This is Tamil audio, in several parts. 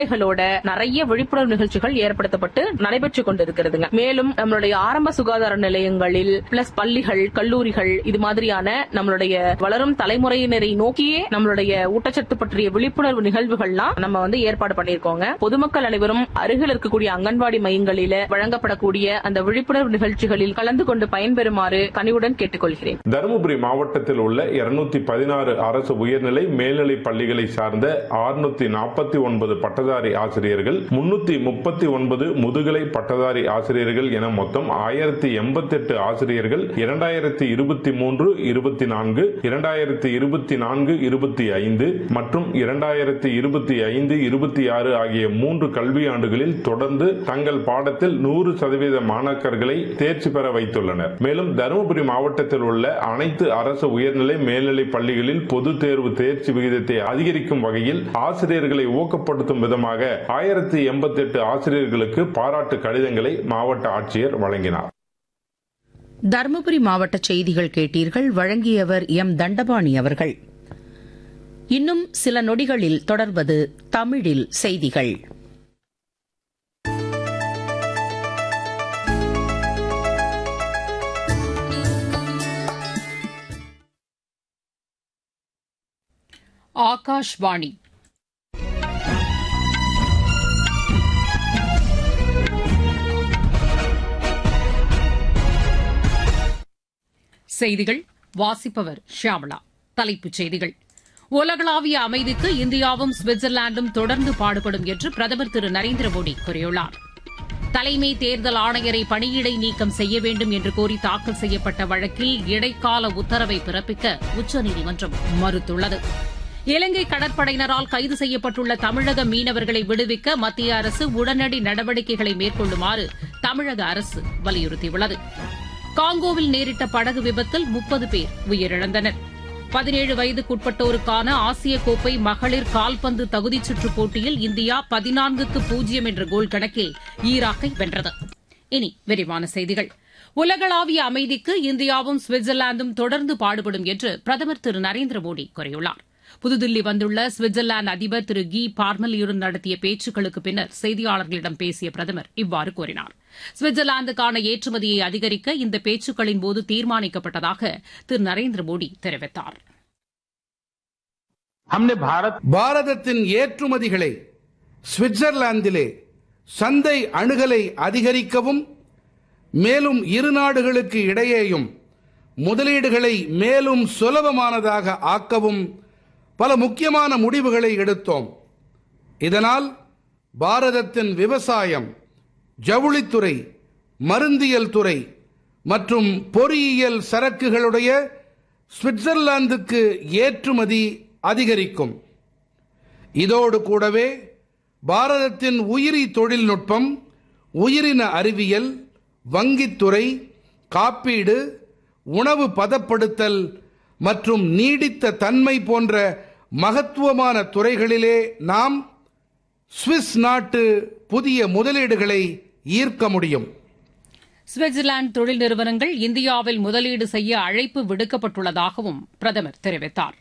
களோட நிறைய விழிப்புணர்வு நிகழ்ச்சிகள் ஏற்படுத்தப்பட்டு நடைபெற்றுக் கொண்டிருக்கிறதுங்க மேலும் நம்மளுடைய ஆரம்ப சுகாதார நிலையங்களில் பிளஸ் பள்ளிகள் கல்லூரிகள் இது மாதிரியான நம்மளுடைய வளரும் தலைமுறையினரை நோக்கியே நம்மளுடைய ஊட்டச்சத்து பற்றிய விழிப்புணர்வு நிகழ்வுகள்லாம் நம்ம வந்து ஏற்பாடு பண்ணியிருக்கோங்க பொதுமக்கள் அனைவரும் அருகில் இருக்கக்கூடிய அங்கன்வாடி மையங்களில வழங்கப்படக்கூடிய அந்த விழிப்புணர்வு நிகழ்ச்சிகளில் கலந்து கொண்டு பயன்பெறுமாறு கனிவுடன் கேட்டுக்கொள்கிறேன் தருமபுரி மாவட்டத்தில் உள்ள இருநூத்தி பதினாறு அரசு உயர்நிலை மேல்நிலை பள்ளிகளை சார்ந்த ஆறுநூத்தி நாற்பத்தி ஒன்பது பட்டதாரி ஆசிரியர்கள் முன்னூத்தி முப்பத்தி ஒன்பது முதுகலை பட்டதாரி ஆசிரியர்கள் என மொத்தம் ஆயிரத்தி எண்பத்தி எட்டு ஆசிரியர்கள் இரண்டாயிரத்தி இருபத்தி மூன்று இருபத்தி நான்கு இரண்டாயிரத்தி இருபத்தி நான்கு இருபத்தி ஐந்து மற்றும் இரண்டாயிரத்தி இருபத்தி ஐந்து இருபத்தி ஆறு ஆகிய மூன்று கல்வியாண்டுகளில் தொடர்ந்து தங்கள் பாடத்தில் நூறு சதவீத மாணாக்கர்களை தேர்ச்சி பெற வைத்துள்ளனர் மேலும் தருமபுரி மாவட்டத்தில் உள்ள அனைத்து அரசு உயர்நிலை மேல்நிலை பள்ளிகளில் பொது தேர்வு தேர்ச்சி விகிதத்தை அதிகரிக்கும் வகையில் ஆசிரியர்களை ஊக்கப்படுத்தும் விதமாக ஆயிரத்தி எண்பத்தி எட்டு ஆசிரியர்களுக்கு பாராட்டு கடிதங்களை மாவட்ட ஆட்சியர் வழங்கினார் தருமபுரி மாவட்ட செய்திகள் கேட்டீர்கள் வழங்கியவர் எம் தண்டபாணி அவர்கள் இன்னும் சில நொடிகளில் தொடர்வது தமிழில் செய்திகள் ஆகாஷ்வாணி செய்திகள் வாசிப்பவர் ஷியாமளா தலைப்புச் செய்திகள் உலகளாவிய அமைதிக்கு இந்தியாவும் சுவிட்சர்லாந்தும் தொடர்ந்து பாடுபடும் என்று பிரதமர் திரு நரேந்திர மோடி கூறியுள்ளார் தலைமை தேர்தல் ஆணையரை பணியிடை நீக்கம் செய்ய வேண்டும் என்று கோரி தாக்கல் செய்யப்பட்ட வழக்கில் இடைக்கால உத்தரவை பிறப்பிக்க உச்சநீதிமன்றம் மறுத்துள்ளது இலங்கை கடற்படையினரால் கைது செய்யப்பட்டுள்ள தமிழக மீனவர்களை விடுவிக்க மத்திய அரசு உடனடி நடவடிக்கைகளை மேற்கொள்ளுமாறு தமிழக அரசு வலியுறுத்தியுள்ளது காங்கோவில் நேரிட்ட படகு விபத்தில் முப்பது பேர் உயிரிழந்தனர் பதினேழு வயதுக்குட்பட்டோருக்கான ஆசிய கோப்பை மகளிர் கால்பந்து தகுதிச் சுற்றுப் போட்டியில் இந்தியா பதினான்குக்கு பூஜ்ஜியம் என்ற கோல் கணக்கில் ஈராக்கை வென்றது இனி விரிவான செய்திகள் உலகளாவிய அமைதிக்கு இந்தியாவும் சுவிட்சர்லாந்தும் தொடர்ந்து பாடுபடும் என்று பிரதமர் திரு நரேந்திர மோடி கூறியுள்ளார் புதுதில்லி வந்துள்ள சுவிட்சர்லாந்து அதிபர் திரு கி பார்மலியுடன் நடத்திய பேச்சுக்களுக்கு பின்னர் செய்தியாளர்களிடம் பேசிய பிரதமர் இவ்வாறு கூறினார் சுவிட்சர்லாந்துக்கான ஏற்றுமதியை அதிகரிக்க இந்த பேச்சுக்களின் போது தீர்மானிக்கப்பட்டதாக திரு நரேந்திர மோடி தெரிவித்தார் பாரதத்தின் ஏற்றுமதிகளை சுவிட்சர்லாந்திலே சந்தை அணுகலை அதிகரிக்கவும் மேலும் இரு நாடுகளுக்கு இடையேயும் முதலீடுகளை மேலும் சுலபமானதாக ஆக்கவும் பல முக்கியமான முடிவுகளை எடுத்தோம் இதனால் பாரதத்தின் விவசாயம் ஜவுளித்துறை மருந்தியல் துறை மற்றும் பொறியியல் சரக்குகளுடைய சுவிட்சர்லாந்துக்கு ஏற்றுமதி அதிகரிக்கும் இதோடு கூடவே பாரதத்தின் உயிரி தொழில்நுட்பம் உயிரின அறிவியல் வங்கித்துறை காப்பீடு உணவு பதப்படுத்தல் மற்றும் நீடித்த தன்மை போன்ற மகத்துவமான துறைகளிலே நாம் சுவிஸ் நாட்டு புதிய முதலீடுகளை ஈர்க்க முடியும் சுவிட்சர்லாந்து தொழில் நிறுவனங்கள் இந்தியாவில் முதலீடு செய்ய அழைப்பு விடுக்கப்பட்டுள்ளதாகவும் பிரதமர் தெரிவித்தார்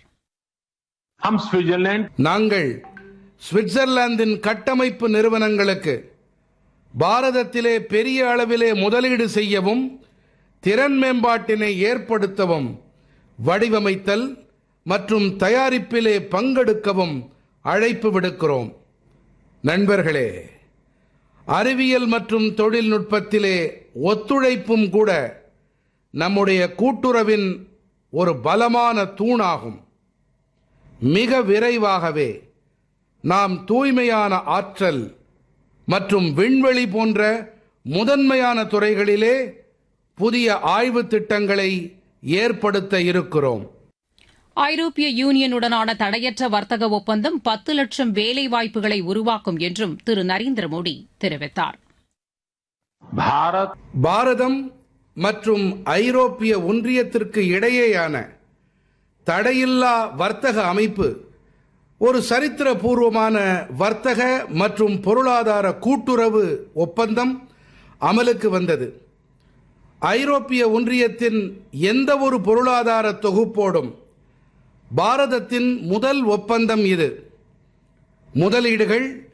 நாங்கள் சுவிட்சர்லாந்தின் கட்டமைப்பு நிறுவனங்களுக்கு பாரதத்திலே பெரிய அளவிலே முதலீடு செய்யவும் திறன் மேம்பாட்டினை ஏற்படுத்தவும் வடிவமைத்தல் மற்றும் தயாரிப்பிலே பங்கெடுக்கவும் அழைப்பு விடுக்கிறோம் நண்பர்களே அறிவியல் மற்றும் தொழில்நுட்பத்திலே ஒத்துழைப்பும் கூட நம்முடைய கூட்டுறவின் ஒரு பலமான தூணாகும் மிக விரைவாகவே நாம் தூய்மையான ஆற்றல் மற்றும் விண்வெளி போன்ற முதன்மையான துறைகளிலே புதிய ஆய்வு திட்டங்களை ஏற்படுத்த இருக்கிறோம் ஐரோப்பிய யூனியனுடனான தடையற்ற வர்த்தக ஒப்பந்தம் பத்து லட்சம் வேலை வாய்ப்புகளை உருவாக்கும் என்றும் திரு நரேந்திர மோடி தெரிவித்தார் பாரதம் மற்றும் ஐரோப்பிய ஒன்றியத்திற்கு இடையேயான தடையில்லா வர்த்தக அமைப்பு ஒரு சரித்திரபூர்வமான வர்த்தக மற்றும் பொருளாதார கூட்டுறவு ஒப்பந்தம் அமலுக்கு வந்தது ஐரோப்பிய ஒன்றியத்தின் எந்த ஒரு பொருளாதார தொகுப்போடும் பாரதத்தின் முதல் ஒப்பந்தம் இது முதலீடுகள்